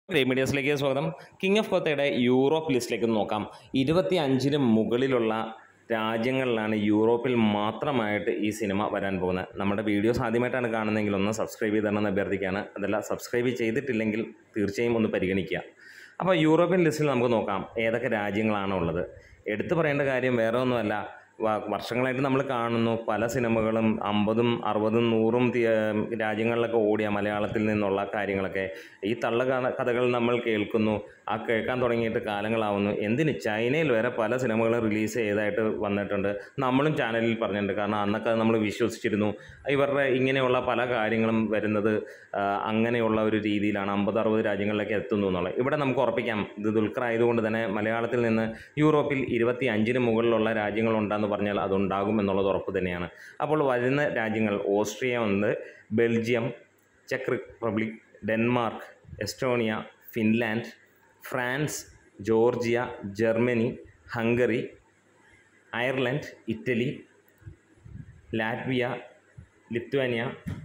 great മീഡിയസിലേക്ക് സ്വാഗതം king of കൊത്തയുടെ Europe ലിസ്റ്റിലേക്ക് നോക്കാം ഇരുപത്തി അഞ്ചിന് മുകളിലുള്ള രാജ്യങ്ങളിലാണ് യൂറോപ്പിൽ മാത്രമായിട്ട് ഈ സിനിമ വരാൻ പോകുന്നത് നമ്മുടെ വീഡിയോസ് ആദ്യമായിട്ടാണ് കാണുന്നതെങ്കിൽ ഒന്ന് സബ്സ്ക്രൈബ് ചെയ്തണമെന്ന് അഭ്യർത്ഥിക്കുകയാണ് അതല്ല സബ്സ്ക്രൈബ് ചെയ്തിട്ടില്ലെങ്കിൽ തീർച്ചയായും ഒന്ന് പരിഗണിക്കുക അപ്പോൾ യൂറോപ്യൻ ലിസ്റ്റിൽ നമുക്ക് നോക്കാം ഏതൊക്കെ രാജ്യങ്ങളാണ് ഉള്ളത് എടുത്തു പറയേണ്ട കാര്യം വേറെ ഒന്നുമല്ല വ- വർഷങ്ങളായിട്ട് നമ്മൾ കാണുന്നു പല സിനിമകളും അമ്പതും അറുപതും നൂറും തി- ഏം, രാജ്യങ്ങളിലൊക്കെ ഓടിയ മലയാളത്തിൽ നിന്നുള്ള കാര്യങ്ങളൊക്കെ ഈ തള്ള കഥ- കഥകൾ നമ്മൾ കേൾക്കുന്നു ആ കേൾക്കാൻ തുടങ്ങിയിട്ട് കാലങ്ങളാവുന്നു എന്തിന് ചൈനയിൽ വരെ പല സിനിമകളും റിലീസ് ചെയ്തതായിട്ട് വന്നിട്ടുണ്ട് നമ്മളും ചാനലിൽ പറഞ്ഞിട്ടുണ്ട് കാരണം അന്നൊക്കെ അത് നമ്മൾ വിശ്വസിച്ചിരുന്നു ഇവരുടെ ഇങ്ങനെയുള്ള പല കാര്യങ്ങളും വരുന്നത് ആ, അങ്ങനെയുള്ള ഒരു രീതിയിലാണ് അമ്പത് അറുപത് രാജ്യങ്ങളിലേക്ക് എത്തുന്നു എന്നുള്ളത് ഇവിടെ നമുക്ക് ഉറപ്പിക്കാം ഇത് ദുൽഖർ ആയതുകൊണ്ട് തന്നെ മലയാളത്തിൽ നിന്ന് യൂറോപ്പിൽ ഇരുപത്തി അഞ്ചിന് മുകളിലുള്ള രാജ്യങ്ങളുണ്ടെന്ന് പറഞ്ഞാൽ അതുണ്ടാകും എന്നുള്ളത് ഉറപ്പ് തന്നെയാണ് അപ്പോൾ വരുന്ന രാജ്യങ്ങൾ ഓസ്ട്രിയ ഉണ്ട് ബെൽജിയം ചെക്ക് Republic Denmark Estonia Finland France Georgia Germany Hungary Ireland Italy Latvia Lithuania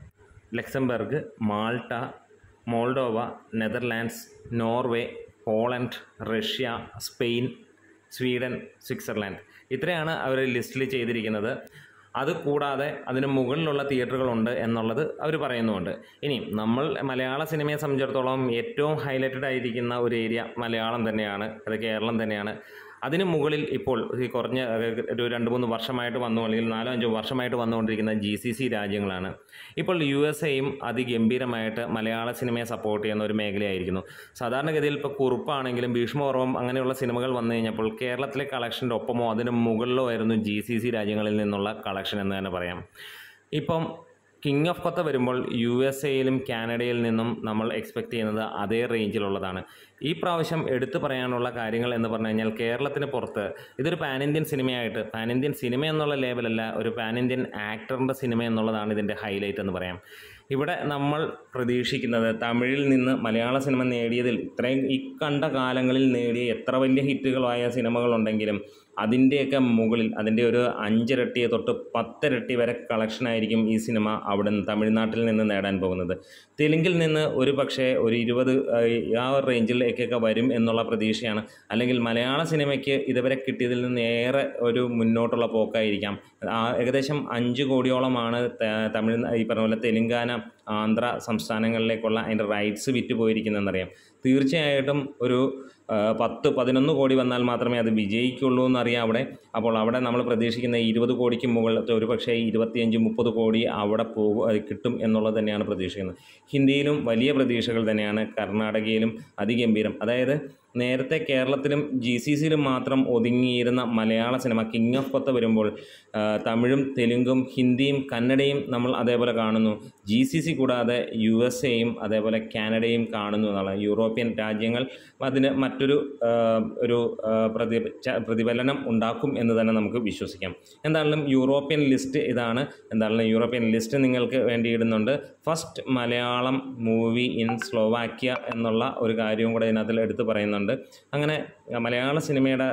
Luxembourg Malta Moldova Netherlands Norway Poland Russia Spain Sweden Switzerland ഇത്രയാണ് അവർ ലിസ്റ്റിൽ ചെയ്തിരിക്കുന്നത് അത് കൂടാതെ അതിന് മുകളിലുള്ള തിയേറ്ററുകളുണ്ട് എന്നുള്ളത് അവർ പറയുന്നുമുണ്ട് ഇനി നമ്മൾ മലയാള സിനിമയെ സംബന്ധിച്ചിടത്തോളം ഏറ്റവും ഹൈലൈറ്റഡ് ആയിരിക്കുന്ന ഒരു ഏരിയ മലയാളം തന്നെയാണ് അത് കേരളം തന്നെയാണ് അതിന് മുകളിൽ ഇപ്പോൾ ഈ കുറഞ്ഞ അതായത് ഒരു രണ്ട് മൂന്ന് വർഷമായിട്ട് വന്നു അല്ലെങ്കിൽ നാലോ അഞ്ചോ വർഷമായിട്ട് വന്നുകൊണ്ടിരിക്കുന്ന ജി സി സി രാജ്യങ്ങളാണ് ഇപ്പോൾ യു എസ് എയും അതിഗംഭീരമായിട്ട് മലയാള സിനിമയെ സപ്പോർട്ട് ചെയ്യുന്ന ഒരു മേഖലയായിരിക്കുന്നു സാധാരണഗതിയിൽ ഇപ്പോൾ കുറുപ്പാണെങ്കിലും ഭീഷ്മപർവം അങ്ങനെയുള്ള സിനിമകൾ വന്നു കഴിഞ്ഞപ്പോൾ കേരളത്തിലെ കളക്ഷൻ്റെ ഒപ്പമോ അതിന് മുകളിലോ ആയിരുന്നു ജി സി സി രാജ്യങ്ങളിൽ നിന്നുള്ള കളക്ഷൻ എന്ന് തന്നെ പറയാം ഇപ്പം കിങ് ഓഫ് കൊത്ത വരുമ്പോൾ യു എസ് എയിലും കാനഡയിൽ നിന്നും നമ്മൾ എക്സ്പെക്റ്റ് ചെയ്യുന്നത് അതേ റേഞ്ചിലുള്ളതാണ് ഈ പ്രാവശ്യം എടുത്തു പറയാനുള്ള കാര്യങ്ങൾ എന്ന് പറഞ്ഞു കഴിഞ്ഞാൽ കേരളത്തിന് പുറത്ത് ഇതൊരു പാൻ ഇന്ത്യൻ സിനിമയായിട്ട് പാൻ ഇന്ത്യൻ സിനിമ എന്നുള്ള ലേബലല്ല ഒരു പാൻ ഇന്ത്യൻ ആക്ടറിൻ്റെ സിനിമ എന്നുള്ളതാണ് ഇതിൻ്റെ ഹൈലൈറ്റ് എന്ന് പറയാം ഇവിടെ നമ്മൾ പ്രതീക്ഷിക്കുന്നത് തമിഴിൽ നിന്ന് മലയാള സിനിമ നേടിയതിൽ ഇത്രയും ഈ കണ്ട കാലങ്ങളിൽ നേടിയ എത്ര വലിയ ഹിറ്റുകളായ സിനിമകളുണ്ടെങ്കിലും അതിൻ്റെയൊക്കെ മുകളിൽ അതിൻ്റെ ഒരു അഞ്ചിരട്ടി തൊട്ട് പത്തിരട്ടി വരെ കളക്ഷനായിരിക്കും ഈ സിനിമ അവിടെ നിന്ന് തമിഴ്നാട്ടിൽ നിന്ന് നേടാൻ പോകുന്നത് തെലുങ്കിൽ നിന്ന് ഒരു പക്ഷേ ഒരു ഇരുപത് ആ ഒരു റേഞ്ചിലേക്കൊക്കെ വരും എന്നുള്ള പ്രതീക്ഷയാണ് അല്ലെങ്കിൽ മലയാള സിനിമയ്ക്ക് ഇതുവരെ കിട്ടിയതിൽ നിന്ന് ഏറെ ഒരു മുന്നോട്ടുള്ള പോക്കായിരിക്കാം ആ, ഏകദേശം അഞ്ച് കോടിയോളമാണ് ത- തമിഴ് ഈ പറഞ്ഞ പോലെ തെലുങ്കാന ആന്ധ്ര സംസ്ഥാനങ്ങളിലേക്കുള്ള അതിൻ്റെ റൈറ്റ്സ് വിറ്റ് പോയിരിക്കുന്നതെന്നറിയാം തീർച്ചയായിട്ടും ഒരു ആ, പത്ത് പതിനൊന്ന് കോടി വന്നാൽ മാത്രമേ അത് വിജയിക്കുള്ളൂ എന്നറിയാം അവിടെ അപ്പോൾ അവിടെ നമ്മൾ പ്രതീക്ഷിക്കുന്ന ഇരുപത് കോടിക്ക് മുകളിലത്തെ ഒരു പക്ഷേ ഇരുപത്തിയഞ്ച് മുപ്പത് കോടി അവിടെ പോകും അത് കിട്ടും എന്നുള്ളത് തന്നെയാണ് പ്രതീക്ഷിക്കുന്നത് ഹിന്ദിയിലും വലിയ പ്രതീക്ഷകൾ തന്നെയാണ് കർണാടകയിലും അതിഗംഭീരം അതായത് നേരത്തെ കേരളത്തിലും ജി സി സിയിലും മാത്രം ഒതുങ്ങിയിരുന്ന മലയാള സിനിമ കിങ് ഓഫ് കൊത്ത വരുമ്പോൾ ആ, തമിഴും തെലുങ്കും ഹിന്ദിയും കന്നഡയും നമ്മൾ അതേപോലെ കാണുന്നു ജി സി സി കൂടാതെ യു എസ് എയും അതേപോലെ കാനഡയും കാണുന്നു എന്നുള്ള യൂറോപ്യൻ രാജ്യങ്ങൾ അതിന് മറ്റൊരു ആ, ഒരു ആ, പ്രതി ച- പ്രതിഫലനം ഉണ്ടാക്കും എന്ന് തന്നെ നമുക്ക് വിശ്വസിക്കാം എന്തായാലും യൂറോപ്യൻ ലിസ്റ്റ് ഇതാണ് എന്തായാലും യൂറോപ്യൻ ലിസ്റ്റ് നിങ്ങൾക്ക് വേണ്ടി ഇടുന്നുണ്ട് first Malayalam movie in Slovakia എന്നുള്ള ഒരു കാര്യവും കൂടെ ഇതിനകത്തിൽ എടുത്തു പറയുന്നുണ്ട് അങ്ങനെ മലയാള സിനിമയുടെ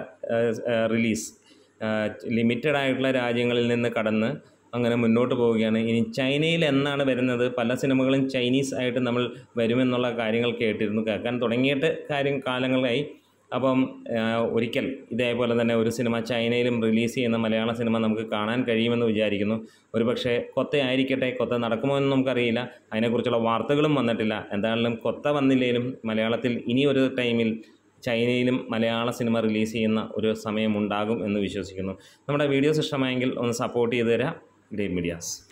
റിലീസ് ലിമിറ്റഡ് ആയിട്ടുള്ള രാജ്യങ്ങളിൽ നിന്ന് കടന്ന് അങ്ങനെ മുന്നോട്ട് പോവുകയാണ് ഇനി ചൈനയിൽ എന്നാണ് വരുന്നത് പല സിനിമകളും ചൈനീസ് ആയിട്ട് നമ്മൾ വരുമെന്നുള്ള കാര്യങ്ങൾ കേട്ടിരുന്നു കേൾക്കാൻ തുടങ്ങിയിട്ട് കാര്യം കാലങ്ങളായി അപ്പം ആ, ഒരിക്കൽ ഇതേപോലെ തന്നെ ഒരു സിനിമ ചൈനയിലും റിലീസ് ചെയ്യുന്ന മലയാള സിനിമ നമുക്ക് കാണാൻ കഴിയുമെന്ന് വിചാരിക്കുന്നു ഒരുപക്ഷെ കൊത്ത ആയിരിക്കട്ടെ കൊത്ത നടക്കുമോ എന്ന് നമുക്കറിയില്ല അതിനെക്കുറിച്ചുള്ള വാർത്തകളും വന്നിട്ടില്ല എന്തായാലും കൊത്ത വന്നില്ലെങ്കിലും മലയാളത്തിൽ ഇനി ഒരു ടൈമിൽ ചൈനയിലും മലയാള സിനിമ റിലീസ് ചെയ്യുന്ന ഒരു സമയമുണ്ടാകും എന്ന് വിശ്വസിക്കുന്നു നമ്മുടെ വീഡിയോസ് ഇഷ്ടമായെങ്കിൽ ഒന്ന് സപ്പോർട്ട് ചെയ്തു തരാം ഗ്രേറ്റ് മീഡിയാസ്